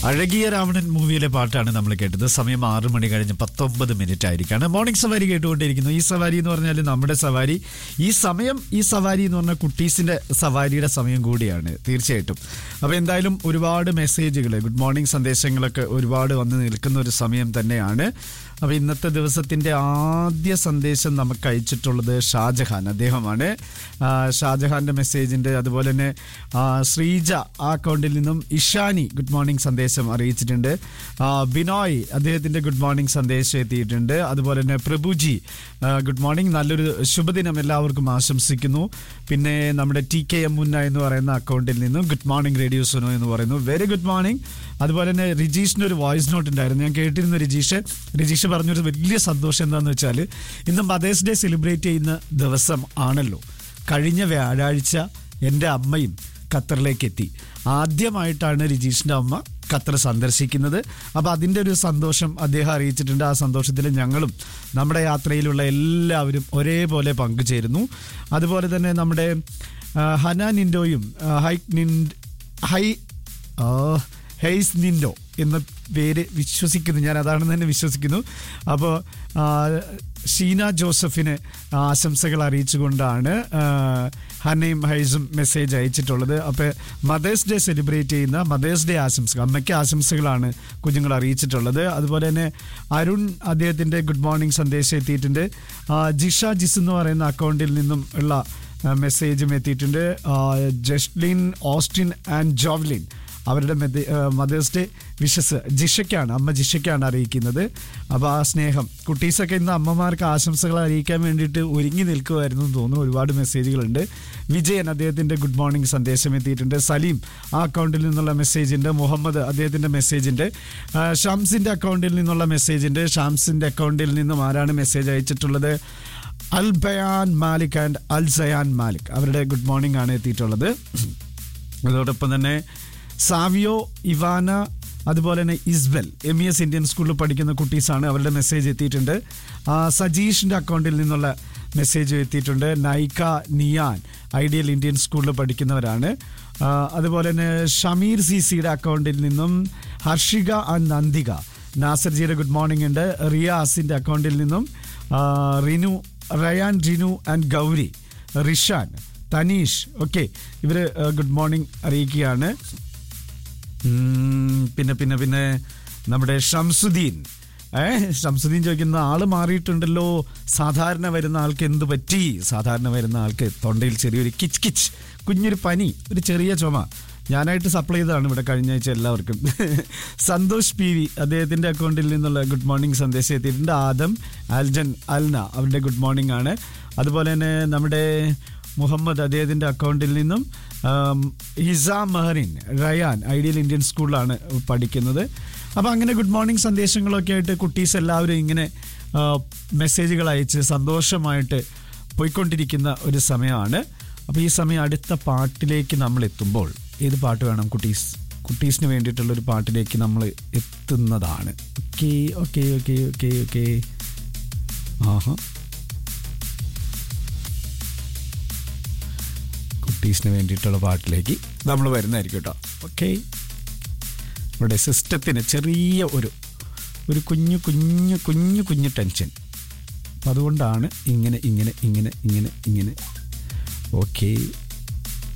അഴകിയ രാവണൻ മൂവിയിലെ പാട്ടാണ് നമ്മൾ കേട്ടത് സമയം ആറു മണി കഴിഞ്ഞ് പത്തൊമ്പത് മിനിറ്റ് ആയിരിക്കാണ് മോർണിംഗ് സവാരി കേട്ടുകൊണ്ടിരിക്കുന്നു ഈ സവാരി എന്ന് പറഞ്ഞാൽ നമ്മുടെ സവാരി ഈ സമയം ഈ സവാരി എന്ന് പറഞ്ഞാൽ കുട്ടീസിന്റെ സവാരിയുടെ സമയം കൂടിയാണ് തീർച്ചയായിട്ടും അപ്പോൾ എന്തായാലും ഒരുപാട് മെസ്സേജുകൾ ഗുഡ് മോർണിംഗ് സന്ദേശങ്ങളൊക്കെ ഒരുപാട് വന്ന് നിൽക്കുന്ന ഒരു സമയം തന്നെയാണ് അപ്പോൾ ഇന്നത്തെ ദിവസത്തിന്റെ ആദ്യ സന്ദേശം നമുക്ക് അയച്ചിട്ടുള്ളത് ഷാജഹാൻ അദ്ദേഹമാണ് ആ, ഷാജഹാന്റെ മെസ്സേജിന്റെ അതുപോലെ തന്നെ ആ, ശ്രീജ ആ അക്കൗണ്ടിൽ നിന്നും ഇഷാനി ഗുഡ് മോർണിംഗ് സന്ദേശം അറിയിച്ചിട്ടുണ്ട് ആ, ബിനോയ് അദ്ദേഹത്തിന്റെ ഗുഡ് മോർണിംഗ് സന്ദേശം എത്തിയിട്ടുണ്ട് അതുപോലെ തന്നെ പ്രഭുജി ആ, ഗുഡ് മോർണിംഗ് നല്ലൊരു ശുഭദിനം എല്ലാവർക്കും ആശംസിക്കുന്നു പിന്നെ നമ്മുടെ ടി കെ എം മുന്ന എന്ന് പറയുന്ന അക്കൗണ്ടിൽ നിന്നും ഗുഡ് മോർണിംഗ് റേഡിയോ സുനോ എന്ന് പറയുന്നു വെരി ഗുഡ് മോർണിംഗ് അതുപോലെ തന്നെ റിജീഷിന് ഒരു വോയിസ് നോട്ട് ഉണ്ടായിരുന്നു ഞാൻ കേട്ടിരുന്നു രജീഷ് രജീഷ് പറഞ്ഞൊരു വലിയ സന്തോഷം എന്താണെന്ന് വെച്ചാൽ ഇന്ന് മദേഴ്സ് ഡേ സെലിബ്രേറ്റ് ചെയ്യുന്ന ദിവസം ആണല്ലോ കഴിഞ്ഞ വ്യാഴാഴ്ച എൻ്റെ അമ്മയും ഖത്തറിലേക്ക് എത്തി ആദ്യമായിട്ടാണ് രജീഷിൻ്റെ അമ്മ ഖത്തർ സന്ദർശിക്കുന്നത് അപ്പോൾ അതിൻ്റെ ഒരു സന്തോഷം അദ്ദേഹം അറിയിച്ചിട്ടുണ്ട് ആ സന്തോഷത്തിൽ ഞങ്ങളും നമ്മുടെ യാത്രയിലുള്ള എല്ലാവരും ഒരേപോലെ പങ്കുചേരുന്നു അതുപോലെ തന്നെ നമ്മുടെ ആ, ഹന നിൻഡോയും ആ, ഹൈ നിൻ ഹൈ ആ, ഹെയ്സ് നിൻഡോ എന്ന പേര് വിശ്വസിക്കുന്നു ഞാൻ അതാണെന്ന് തന്നെ വിശ്വസിക്കുന്നു അപ്പോൾ ഷീന ജോസഫിന് ആശംസകൾ അറിയിച്ചുകൊണ്ടാണ് ആ, ഹനയും ഹൈസും മെസ്സേജ് അയച്ചിട്ടുള്ളത് അപ്പോൾ മദേഴ്സ് ഡേ സെലിബ്രേറ്റ് ചെയ്യുന്ന മദേഴ്സ് ഡേ ആശംസകൾ അമ്മയ്ക്ക് ആശംസകളാണ് കുഞ്ഞുങ്ങൾ അറിയിച്ചിട്ടുള്ളത് അതുപോലെ തന്നെ അരുൺ അദ്ദേഹത്തിൻ്റെ ഗുഡ് മോർണിംഗ് സന്ദേശം എത്തിയിട്ടുണ്ട് ആ, ജിഷ ജിസ് എന്ന് പറയുന്ന അക്കൗണ്ടിൽ നിന്നും ഉള്ള ആ, മെസ്സേജും എത്തിയിട്ടുണ്ട് ആ, ജസ്ലിൻ ഓസ്റ്റിൻ ആൻഡ് ജോവ്ലിൻ അവരുടെ മദേഴ്സ് ഡേ വിഷസ് ജിഷയ്ക്കാണ് അമ്മ ജിഷയ്ക്കാണ് അറിയിക്കുന്നത് അപ്പോൾ ആ സ്നേഹം കുട്ടീസൊക്കെ ഇന്ന് അമ്മമാർക്ക് ആശംസകൾ അറിയിക്കാൻ വേണ്ടിയിട്ട് ഒരുങ്ങി നിൽക്കുമായിരുന്നു എന്ന് തോന്നുന്നു ഒരുപാട് മെസ്സേജുകളുണ്ട് വിജയൻ അദ്ദേഹത്തിൻ്റെ ഗുഡ് മോർണിംഗ് സന്ദേശം എത്തിയിട്ടുണ്ട് സലീം ആ അക്കൗണ്ടിൽ നിന്നുള്ള മെസ്സേജുണ്ട് മുഹമ്മദ് അദ്ദേഹത്തിൻ്റെ മെസ്സേജുണ്ട് ആ, ഷംസിൻ്റെ അക്കൗണ്ടിൽ നിന്നുള്ള മെസ്സേജുണ്ട് ഷംസിൻ്റെ അക്കൗണ്ടിൽ നിന്നും ആരാണ് മെസ്സേജ് അയച്ചിട്ടുള്ളത് അൽ ബയാൻ മാലിക് ആൻഡ് അൽ സയാൻ മാലിക് അവരുടെ ഗുഡ് മോർണിംഗ് ആണ് എത്തിയിട്ടുള്ളത് അതോടൊപ്പം തന്നെ സാവിയോ ഇവാന അതുപോലെ തന്നെ Isbel M E S Indian സ്കൂളിൽ പഠിക്കുന്ന കുട്ടീസാണ് അവരുടെ മെസ്സേജ് എത്തിയിട്ടുണ്ട് ആ, സജീഷിൻ്റെ അക്കൗണ്ടിൽ നിന്നുള്ള മെസ്സേജ് എത്തിയിട്ടുണ്ട് നൈക്ക നിയാൻ ഐഡിയൽ ഇന്ത്യൻ സ്കൂളിൽ പഠിക്കുന്നവരാണ് ആ, അതുപോലെ തന്നെ ഷമീർ സി സിയുടെ അക്കൗണ്ടിൽ നിന്നും ഹർഷിക ആൻഡ് നന്ദിക നാസർജിയുടെ ഗുഡ് മോർണിംഗ് ഉണ്ട് റിയാസിൻ്റെ അക്കൗണ്ടിൽ നിന്നും ആ, റിനു റയാൻ റിനു ആൻഡ് ഗൗരി റിഷാൻ തനീഷ് ഓക്കെ ഇവർ ഗുഡ് മോർണിംഗ് അറിയിക്കുകയാണ് ഉം, പിന്നെ പിന്നെ പിന്നെ നമ്മുടെ ഷംസുദ്ദീൻ ഏ ഷംസുദ്ദീൻ ചോദിക്കുന്ന ആള് മാറിയിട്ടുണ്ടല്ലോ സാധാരണ വരുന്ന ആൾക്ക് എന്ത് പറ്റി സാധാരണ വരുന്ന ആൾക്ക് തൊണ്ടയിൽ ചെറിയൊരു കിച്ച് കിച്ച് കുഞ്ഞൊരു പനി ഒരു ചെറിയ ചുമ ഞാനായിട്ട് സപ്ലൈ ചെയ്തതാണ് ഇവിടെ കഴിഞ്ഞ ആഴ്ച എല്ലാവർക്കും സന്തോഷ് പി വി അദ്ദേഹത്തിൻ്റെ അക്കൗണ്ടിൽ നിന്നുള്ള ഗുഡ് മോർണിംഗ് സന്ദേശം എത്തിയിട്ടുണ്ട് ആദം അൽജൻ അൽന അവരുടെ ഗുഡ് മോർണിംഗ് ആണ് അതുപോലെ തന്നെ നമ്മുടെ മുഹമ്മദ് അദ്ദേഹത്തിൻ്റെ അക്കൗണ്ടിൽ നിന്നും ആം, ഹിസാം മെഹറിൻ റയാൻ ഐഡിയൽ ഇന്ത്യൻ സ്കൂളിലാണ് പഠിക്കുന്നത് അപ്പോൾ അങ്ങനെ ഗുഡ് മോർണിംഗ് സന്ദേശങ്ങളൊക്കെ ആയിട്ട് കുട്ടീസ് എല്ലാവരും ഇങ്ങനെ ആ, മെസ്സേജുകൾ അയച്ച് സന്തോഷമായിട്ട് പോയിക്കൊണ്ടിരിക്കുന്ന ഒരു സമയമാണ് അപ്പോൾ ഈ സമയം അടുത്ത പാട്ടിലേക്ക് നമ്മൾ എത്തുമ്പോൾ ഏത് പാട്ട് വേണം കുട്ടീസ് കുട്ടീസിന് വേണ്ടിയിട്ടുള്ള ഒരു പാട്ടിലേക്ക് നമ്മൾ എത്തുന്നതാണ് okay okay okay okay okay ആഹാ കുട്ടീസിന് വേണ്ടിയിട്ടുള്ള പാട്ടിലേക്ക് നമ്മൾ വരുന്നതായിരിക്കും കേട്ടോ ഓക്കെ ഇവിടെ സിസ്റ്റത്തിന് ചെറിയ ഒരു ഒരു കുഞ്ഞു കുഞ്ഞു കുഞ്ഞു കുഞ്ഞു ടെൻഷൻ അപ്പം അതുകൊണ്ടാണ് ഇങ്ങനെ ഇങ്ങനെ ഇങ്ങനെ ഇങ്ങനെ ഇങ്ങനെ ഓക്കെ